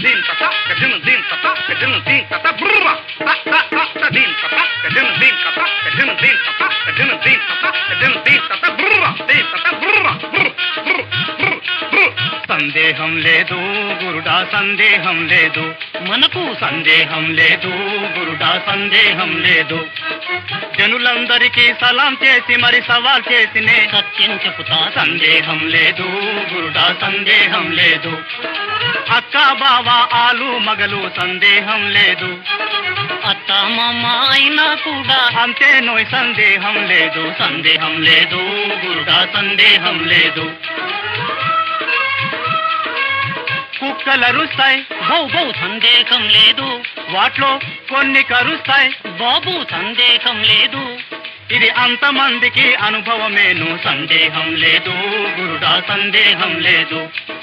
దీన్ తత గజన దీన్ తత గజన దీన్ తత బ్రువ త త త త దీన్ తత గజన దీన్ తత గజన దీన్ తత గజన దీన్ తత గజన దీన్ తత బ్రువ దీన్ తత బ్రువ బ్రు బ్రు బ్రు బ్రు సందేహం లేదు గురుడా సందేహం లేదు మనకు సందేహం లేదు గురుడా సందేహం లేదు జనులందరికీ సలాం చేసి మరి సవాల్ చేసినే సత్యం చెబుతా సందేహం లేదు గురుడా సందేహం లేదు అక్క బావ ఆలు మగలు సందేహం లేదు అత్త మామ అయినా కూడా అంతే నోయ్ సందేహం లేదు సందేహం లేదు గురుడా సందేహం లేదు కుక్కలరుస్తాయి బౌ బౌ సందేహం లేదు వాటిలో కొన్ని కరుస్తాయి బాబు సందేహం లేదు ఇది అంతమందికి అనుభవమేను సందేహం లేదు గురుడా సందేహం లేదు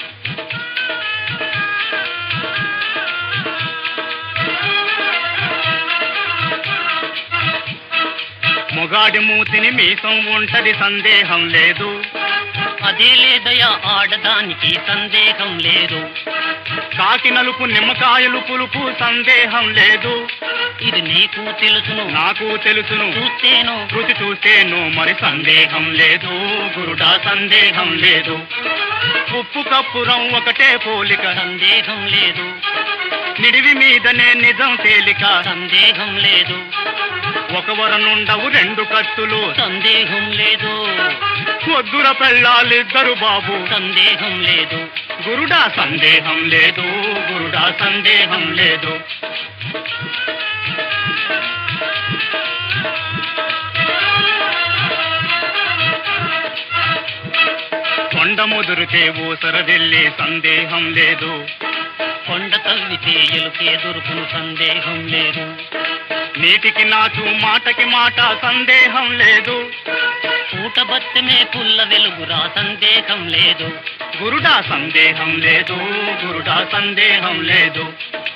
మొగాడి మూతిని మీసం ఉంటది సందేహం లేదు అదే లేదయా ఆడదానికి సందేహం లేదు కాకి నలుపు నిమ్మకాయలు పులుపు సందేహం లేదు ఇది నీకు తెలుసును నాకు తెలుసును చూస్తేను రుచి చూసేను మరి సందేహం లేదు గురుడా సందేహం లేదు ఉప్పు కప్పురం ఒకటే పోలిక సందేహం లేదు నిడివి మీదనే నిజం తేలిక సందేహం లేదు ఒకవరనుండవు రెండు కత్తులు సందేహం లేదు వద్దుర పెళ్ళాలిద్దరు బాబు సందేహం లేదు గురుడా సందేహం లేదు గురుడా సందేహం లేదు కొండ ముదురుతే ఊసర వెళ్ళి సందేహం లేదు కొండ తవ్వితే ఎలుకే దొరుకును సందేహం లేదు నీటికి నాచు మాటకి మాట సందేహం లేదు పూట బత్తమే పుల్ల వెలుగురా సందేహం లేదు గురుడా సందేహం లేదు గురుడా సందేహం లేదు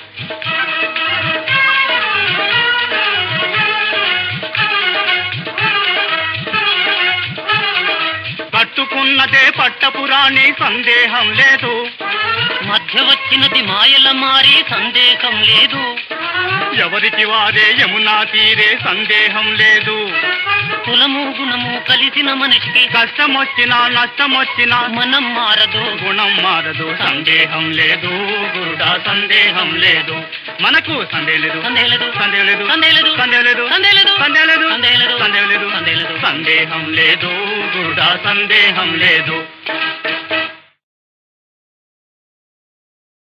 పట్టుకున్నదే పట్టపురాణి సందేహం లేదు మధ్య వచ్చినది మాయల మారి సందేహం లేదు ఎవరికి వారే యమునా తీరే సందేహం లేదు కులము గుణము కలిసిన మనిషికి కష్టమొచ్చినా నష్టమొచ్చినా మనం మారదు గుణం మారదు సందేహం లేదు గురుడా సందేహం లేదు మనకు సందేహం లేదు సందేహం లేదు సందేహం లేదు సందేహం లేదు సందేహం లేదు సందేహం లేదు సందేహం లేదు సందేహం లేదు సందేహం లేదు సందేహం లేదు సందేహం లేదు గురుడా సందేహం లేదు